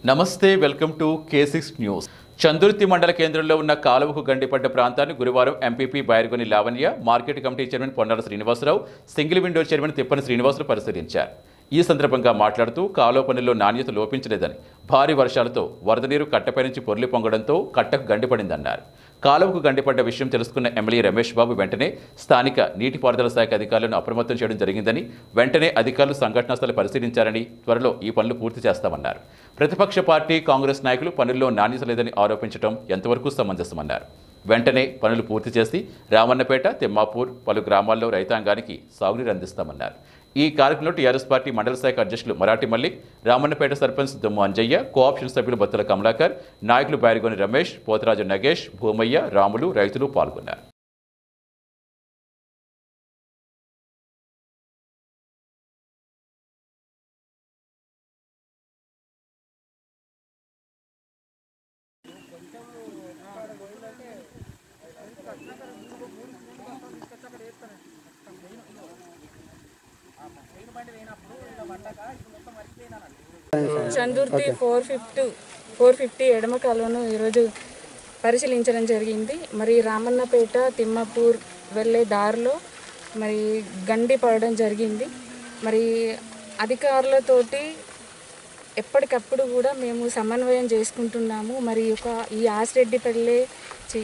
నమస్తే welcome to K six news Chandurthi మండల కేంద్రంలో ఉన్న కాలువకు గండిపడ్డ ప్రాంతాన్ని గురువారం MPP Bairagoni Lavanya market committee chairman Ponnala Srinivasarao single window chairman Tippani Srinivasulu పరిశీలించారు ఈ సందర్భంగా మాట్లాడుతూ కాలువ పనుల్లో నాణ్యత లోపించలేదని భారీ వర్షాలతో వరద నీరు కట్టపై నుంచి పొర్లి పొంగడంతో కట్టకు గండిపడిందన్నారు కాలువకు గండిపడ్డ విషయం తెలుసుకున్న ఎమ్మెల్యే రమేష్ బాబు వెంటనే స్థానిక నీటిపారుదల శాఖ అధికారులను అప్రమత్తం చేయడం జరిగిందని వెంటనే అధికారులు సంఘటనా స్థలం పరిశీలించారని త్వరలో ఈ పనులు పూర్తి చేస్తామన్నారు ప్రతిపక్ష పార్టీ కాంగ్రెస్ నాయకులు పనుల్లో నాణ్యత లేదని ఆరోపించడం ఎంతవరకు సమంజసమన్నారు వెంటనే పనులు పూర్తి చేసి రామన్నపేట తిమ్మాపూర్ పలు గ్రామాల్లో రైతాంగానికి సాగునీరు అందిస్తామన్నారు ఈ కార్యక్రమంలో టీఆర్ఎస్ పార్టీ మండల శాఖ అధ్యక్షులు మరాఠీ మల్లిక్ రామన్నపేట సర్పంచ్ దుమ్ము అంజయ్య కోఆప్షన్ సభ్యులు బత్తుల కమలాకర్ నాయకులు బైరిగొని రమేష్ పోతరాజు నగేష్ భూమయ్య రాములు రైతులు పాల్గొన్నారు Chandurthi four fifty four fifty ఎడమ కాలువను ఈరోజు పరిశీలించడం జరిగింది మరి రామన్నపేట తిమ్మపూర్ వెళ్ళే దారిలో మరి గండి పడడం జరిగింది మరి అధికారులతోటి ఎప్పటికప్పుడు కూడా మేము సమన్వయం చేసుకుంటున్నాము మరి ఒక ఈ ఆసిరెడ్డిపల్లె చి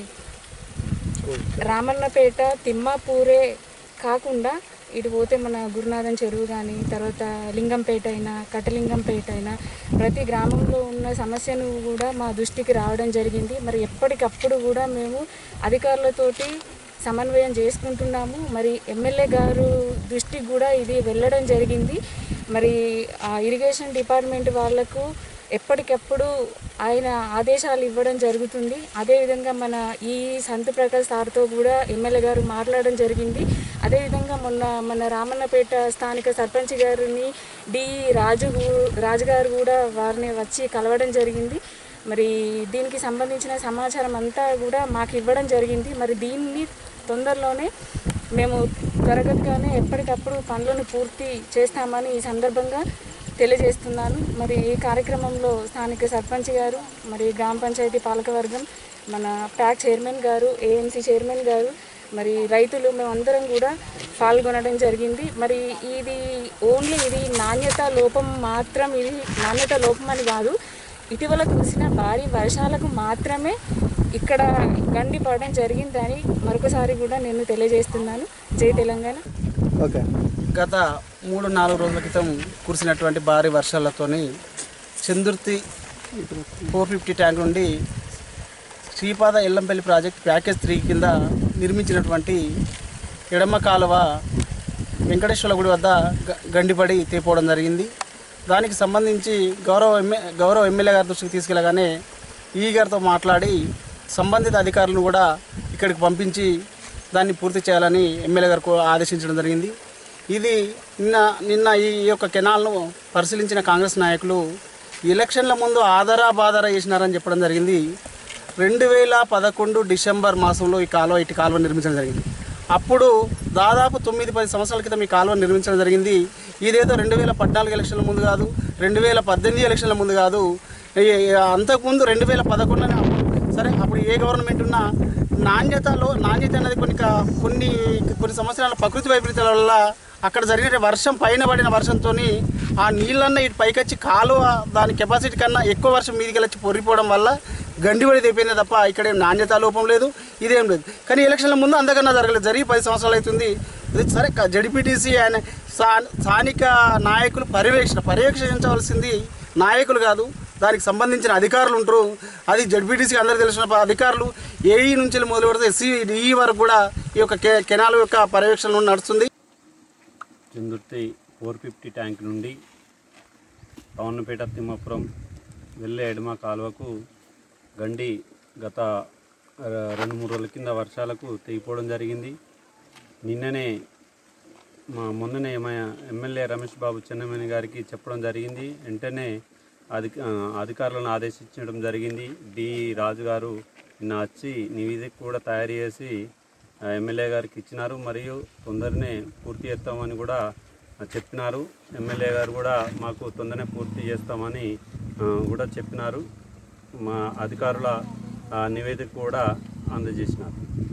రామన్నపేట తిమ్మాపూరే కాకుండా ఇటు పోతే మన గురునాథం చెరువు కానీ తర్వాత లింగంపేట అయినా కటలింగంపేట అయినా ప్రతి గ్రామంలో ఉన్న సమస్యను కూడా మా దృష్టికి రావడం జరిగింది మరి ఎప్పటికప్పుడు కూడా మేము అధికారులతోటి సమన్వయం చేసుకుంటున్నాము మరి ఎమ్మెల్యే గారు దృష్టికి కూడా ఇది వెళ్ళడం జరిగింది మరి ఆ ఇరిగేషన్ డిపార్ట్మెంట్ వాళ్లకు ఎప్పటికప్పుడు ఆయన ఆదేశాలు ఇవ్వడం జరుగుతుంది అదేవిధంగా మన ఈ సంతు ప్రకాష్ సార్తో కూడా ఎమ్మెల్యే గారు మాట్లాడడం జరిగింది అదేవిధంగా మొన్న మన రామన్నపేట స్థానిక సర్పంచ్ గారిని డి రాజు గు- రాజు గారు కూడా వారిని వచ్చి కలవడం జరిగింది మరి దీనికి సంబంధించిన సమాచారం అంతా కూడా మాకు ఇవ్వడం జరిగింది మరి దీన్ని తొందరలోనే మేము త్వరగతిగానే ఎప్పటికప్పుడు పనులను పూర్తి చేస్తామని ఈ సందర్భంగా తెలియజేస్తున్నాను మరి ఈ కార్యక్రమంలో స్థానిక సర్పంచ్ గారు మరి గ్రామ పంచాయతీ పాలకవర్గం మన ప్యాక్ చైర్మన్ గారు ఏఎంసీ చైర్మన్ గారు మరి రైతులు మేమందరం కూడా పాల్గొనడం జరిగింది మరి ఇది ఓన్లీ ఇది నాణ్యత లోపం మాత్రం ఇది నాణ్యత లోపం అని కాదు ఇటీవల కురిసిన భారీ వర్షాలకు మాత్రమే ఇక్కడ గండి పడడం జరిగిందని మరొకసారి కూడా నేను తెలియజేస్తున్నాను జై తెలంగాణ ఓకే గత మూడు నాలుగు రోజుల క్రితం కురిసినటువంటి భారీ వర్షాలతోని చందుర్తి ఫోర్ ఫిఫ్టీ ట్యాంక్ నుండి Sripada Yellampalli project package three కింద నిర్మించినటువంటి ఎడమ కాలువ వెంకటేశ్వర గుడి వద్ద గ- గండిపడి తీపోవడం జరిగింది దానికి సంబంధించి గౌరవ ఎమ్మె గౌరవ ఎమ్మెల్యే గారి దృష్టికి తీసుకెళ్ళగానే ఈ గారితో మాట్లాడి సంబంధిత అధికారులను కూడా ఇక్కడికి పంపించి దాన్ని పూర్తి చేయాలని ఎమ్మెల్యే గారికి ఆదేశించడం జరిగింది ఇది నిన్న నిన్న ఈ యొక్క కెనాల్ను పరిశీలించిన కాంగ్రెస్ నాయకులు ఎలక్షన్ల ముందు ఆధారా బాధారా చేసినారని చెప్పడం జరిగింది రెండు వేల పదకొండు డిసెంబర్ మాసంలో ఈ కాలువ ఇటు కాలువ నిర్మించడం జరిగింది అప్పుడు దాదాపు తొమ్మిది పది సంవత్సరాల క్రితం ఈ కాలువ నిర్మించడం జరిగింది ఇదేదో రెండు వేల పద్నాలుగు ఎలక్షన్ల ముందు కాదు రెండు వేల పద్దెనిమిది ఎలక్షన్ల ముందు కాదు ఈ- ఈ అంతకుముందు రెండు వేల పదకొండులోనే అప్పుడు సరే అప్పుడు ఏ గవర్నమెంట్ ఉన్నా నాణ్యతలో నాణ్యత అనేది కొన్ని క- కొన్ని కొన్ని సంవత్సరాల ప్రకృతి వైపరీత్యాల వల్ల అక్కడ జరిగిన వర్షం పైన పడిన వర్షంతో ఆ నీళ్ళన్న ఇటు పైకొచ్చి కాలువ దాని కెపాసిటీ కన్నా ఎక్కువ వర్షం మీదికి వచ్చి పొర్రిపోవడం వల్ల గండిపడి తెప్పిందే తప్ప ఇక్కడ ఏం నాణ్యత లోపం లేదు ఇదేం లేదు కానీ ఎలక్షన్ల ముందు అంతకన్నా జరగలేదు జరిగి పది సంవత్సరాలు అవుతుంది ఇది సరే జడిపిటిసి ఆయన స్థా- స్థానిక నాయకులు పర్యవేక్షణ పర్యవేక్షించవలసింది నాయకులు కాదు దానికి సంబంధించిన అధికారులు ఉంటారు అది జడ్పీటీసీకి అందరూ తెలిసిన ప- అధికారులు ఏఈ నుంచి మొదలు పెడితే ఎస్సీ ఈ వరకు కూడా ఈ యొక్క కె కెనాల్ యొక్క పర్యవేక్షణ నడుస్తుంది చందుర్తి ఫోర్ ఫిఫ్టీ ట్యాంక్ నుండి పవన్నపేట తిమ్మపురం వెళ్ళే ఎడమ కాలువకు గండి గత ఆ, రెండు మూడు రోజుల కింద వర్షాలకు తెగిపోవడం జరిగింది నిన్ననే మా మొన్ననే మా ఎమ్మెల్యే రమేష్ బాబు చెన్నమణి గారికి చెప్పడం జరిగింది వెంటనే అధిక ఆ, అధికారులను ఆదేశించడం జరిగింది డి రాజు గారు నిన్న వచ్చి నివేదిక కూడా తయారు చేసి ఆ, ఎమ్మెల్యే గారికి ఇచ్చినారు మరియు తొందరనే పూర్తి చేస్తామని కూడా చెప్పినారు ఎమ్మెల్యే గారు కూడా మాకు తొందరనే పూర్తి చేస్తామని ఆ, కూడా చెప్పినారు మా అధికారుల ఆ, నివేదిక కూడా అందజేసినారు